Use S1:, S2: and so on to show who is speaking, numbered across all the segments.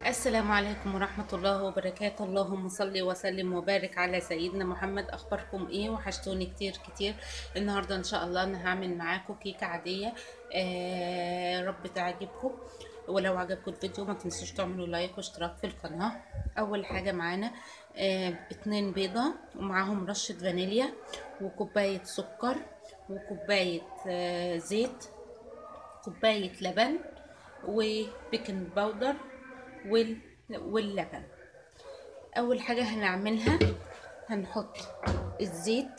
S1: السلام عليكم ورحمة الله وبركاته اللهم صل وسلم وبارك على سيدنا محمد أخباركم إيه وحشتوني كتير كتير النهاردة إن شاء الله أنا هعمل معاكم كيكة عادية آه رب تعجبكم ولو عجبكم الفيديو ما تنسوش تعملوا لايك واشتراك في القناة أول حاجة معانا آه اتنين بيضة ومعاهم رشة فانيليا وكوباية سكر وكوباية آه زيت كوباية لبن وبيكنج باودر وال... واللبن اول حاجة هنعملها هنحط الزيت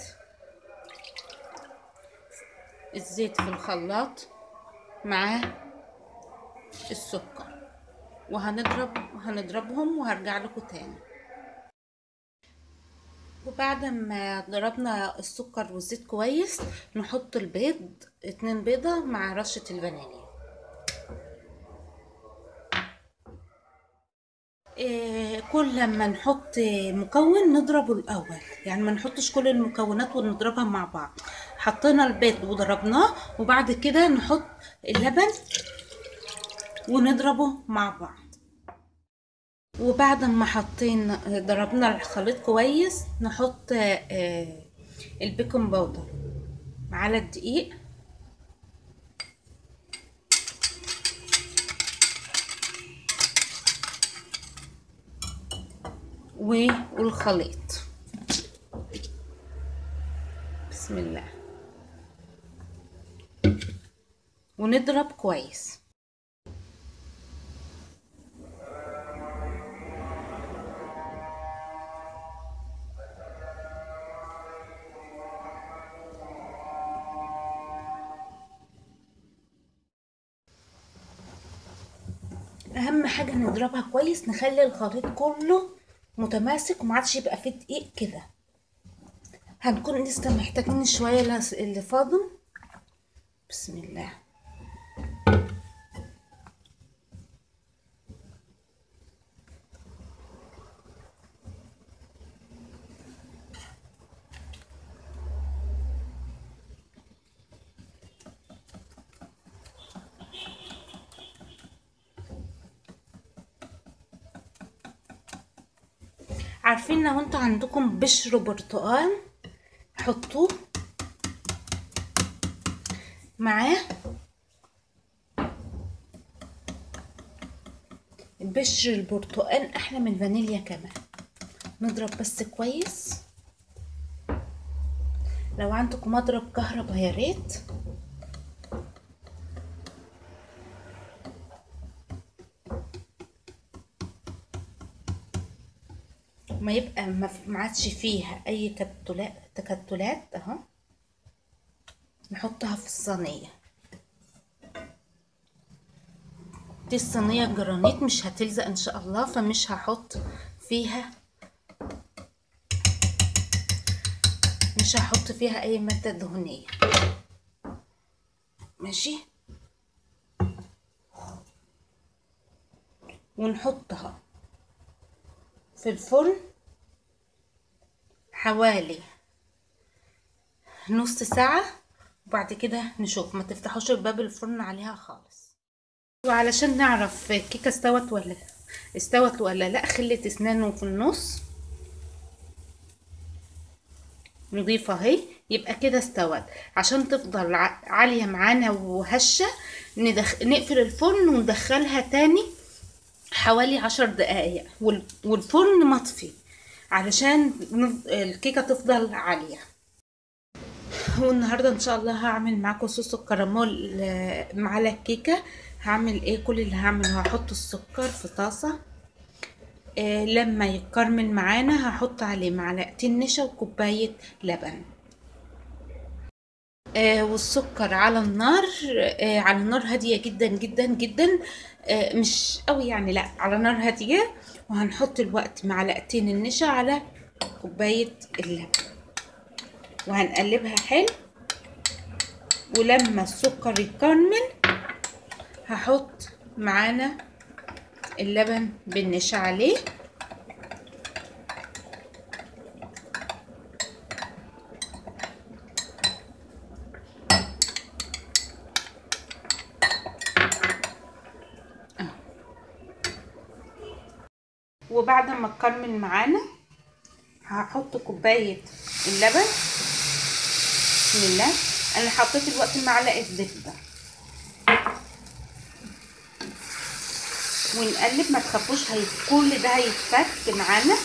S1: الزيت في الخلاط مع السكر وهنضرب هنضربهم وهرجع لكم تاني وبعد ما ضربنا السكر والزيت كويس نحط البيض اتنين بيضة مع رشة الفانيليا إيه كل لما نحط مكون نضربه الاول يعني ما نحطش كل المكونات ونضربها مع بعض حطينا البيض وضربناه وبعد كده نحط اللبن ونضربه مع بعض وبعد ما حطينا ضربنا الخليط كويس نحط آه البيكنج باودر على الدقيق والخليط بسم الله ونضرب كويس اهم حاجه نضربها كويس نخلي الخليط كله متماسك وما عادش يبقى فيه دقيق كده هنكون لسه محتاجين شويه اللي فاضل بسم الله عارفين لو انتوا عندكم بشر برتقال حطوه معاه بشر البرتقال احلى من الفانيليا كمان نضرب بس كويس لو عندكم مضرب كهرباء يا ريت ما يبقى ما عادش فيها اي تكتلات تكتلات اهو نحطها في الصينيه دي الصينيه الجرانيت مش هتلزق ان شاء الله فمش هحط فيها مش هحط فيها اي ماده دهنيه ماشي ونحطها في الفرن حوالي نص ساعة وبعد كده نشوف ما تفتحوش باب الفرن عليها خالص وعلشان نعرف الكيكة استوت ولا استوت ولا لا خلة اسنانه في النص نضيفها اهي يبقى كده استوت عشان تفضل عالية معانا وهشة ندخ... نقفل الفرن وندخلها تاني حوالي عشر دقايق والفرن مطفي علشان الكيكه تفضل عاليه والنهارده ان شاء الله هعمل معاكم صوص الكراميل مع الكيكه هعمل ايه كل اللي هعمله هحط السكر في طاسه إيه لما يتكرمل معانا هحط عليه معلقتين نشا وكوبايه لبن آه والسكر على النار آه على نار هادية جدا جدا جدا آه مش قوي يعني لا على نار هادية وهنحط الوقت معلقتين النشا على كوباية اللبن وهنقلبها حلو ولما السكر يكرمل هحط معانا اللبن بالنشا عليه وبعد ما تكرمل معانا هحط كوبايه اللبن بسم الله انا حطيت دلوقتي معلقه زبده ونقلب ما تخافوش هي كل ده هيتفك معانا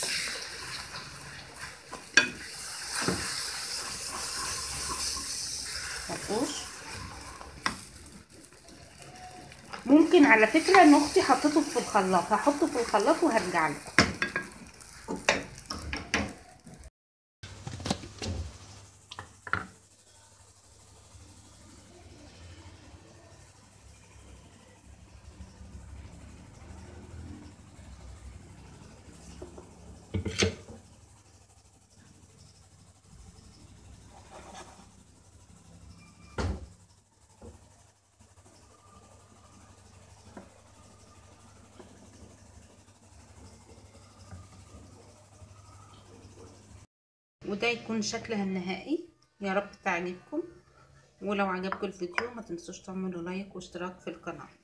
S1: تخافوش ممكن على فكره ان اختي حطيته في الخلاط هحطه في الخلاط وهرجع لكم وده يكون شكلها النهائي يا رب تعجبكم ولو عجبكم الفيديو ما تنسوش تعملوا لايك واشتراك في القناه